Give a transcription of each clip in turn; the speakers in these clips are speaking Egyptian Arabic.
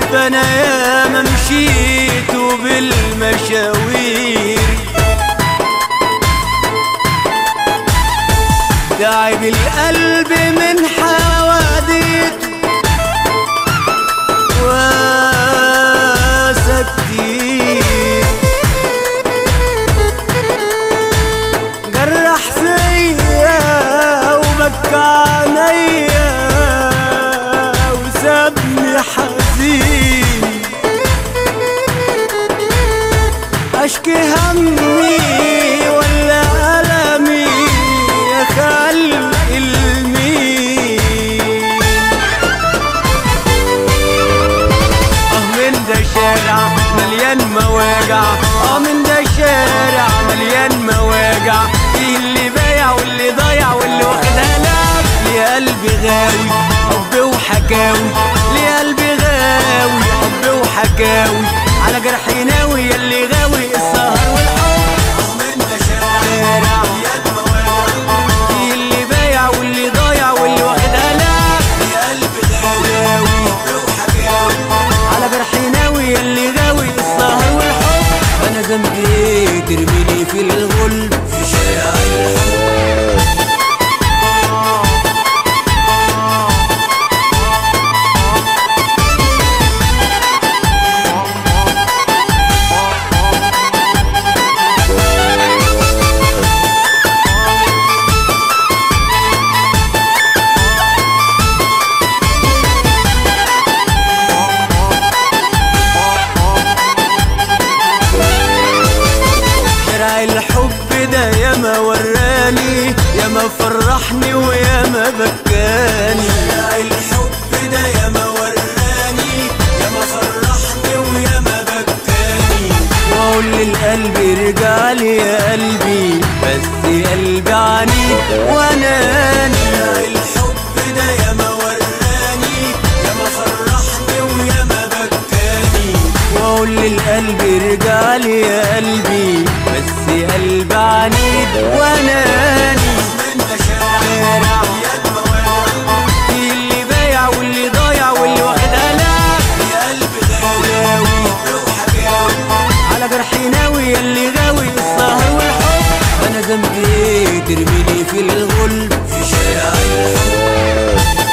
فانا ياما مشيت بالمشاوير تعب القلب من حواديت وسكتير جرح فيا وبكى عليا وسابني حزين اشكي همي ولا المي يا خلق المين اه من ده شارع مليان مواجع اه من ده شارع مليان مواجع فيه اللي بايع واللي ضايع واللي واخدها لعب ليه قلبي غاوي حب وحكاوي ليه قلبي غاوي حب وحكاوي على جرحي ناوي يلي غاوي السهر والحب اه من ده شارع مليان مواجع فيه اللي بايع واللي ضايع واللي واخدها لعب ليه قلبي غاوي حب وحكاوي على جرحي ناوي يلي غاوي السهر والحب انا ذنبي ايه ترميني في الغل في شارع الحب شارع الحب ده ياما وراني ياما فرحني وياما بكاني شارع الحب ده ياما وراني ياما فرحني وياما بكاني واقول للقلب ارجع لي يا قلبي بس قلبي عنيد واناني شارع الحب ده ياما وراني ياما فرحني وياما بكاني واقول للقلب ارجع لي يا قلبي بس قلبي عنيد واناني شارع في اللي بايع واللي ضايع واللي واخدها لعب يا قلبي غاوي على جرحي ناوي يلي غاوي السهر والحب انا ذنبي ايه ترميني في الغل في شارع الحب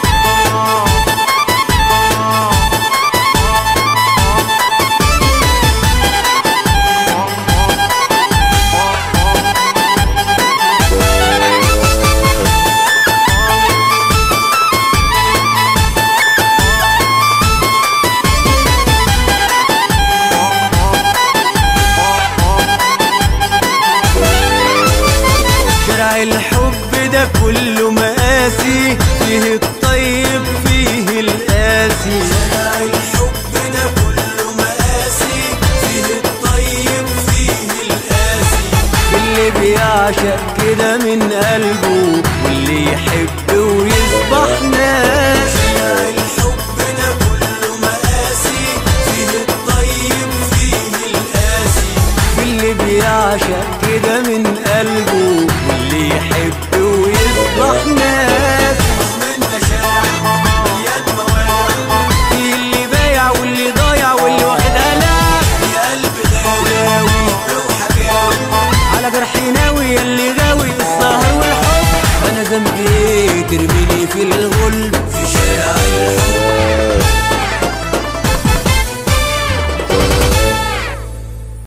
شارع الحب ده كله مقاسي فيه الطيب فيه القاسي شارع الحب ده كله مقاسي فيه الطيب فيه القاسي اللي بيعشق كده من قلبه واللي يحب ويصبح ناسي شارع الحب ده كله مقاسي فيه الطيب فيه القاسي اللي بيعشق كده من قلبه واللي يحب ويصبح ناس في اللي بايع واللي ضايع واللي واخدها لعب يا قلبي غاوي على جرحي ناوي يلي غاوي السهر والحب انا ذنبي ايه ترميني في الغل في شارع الحب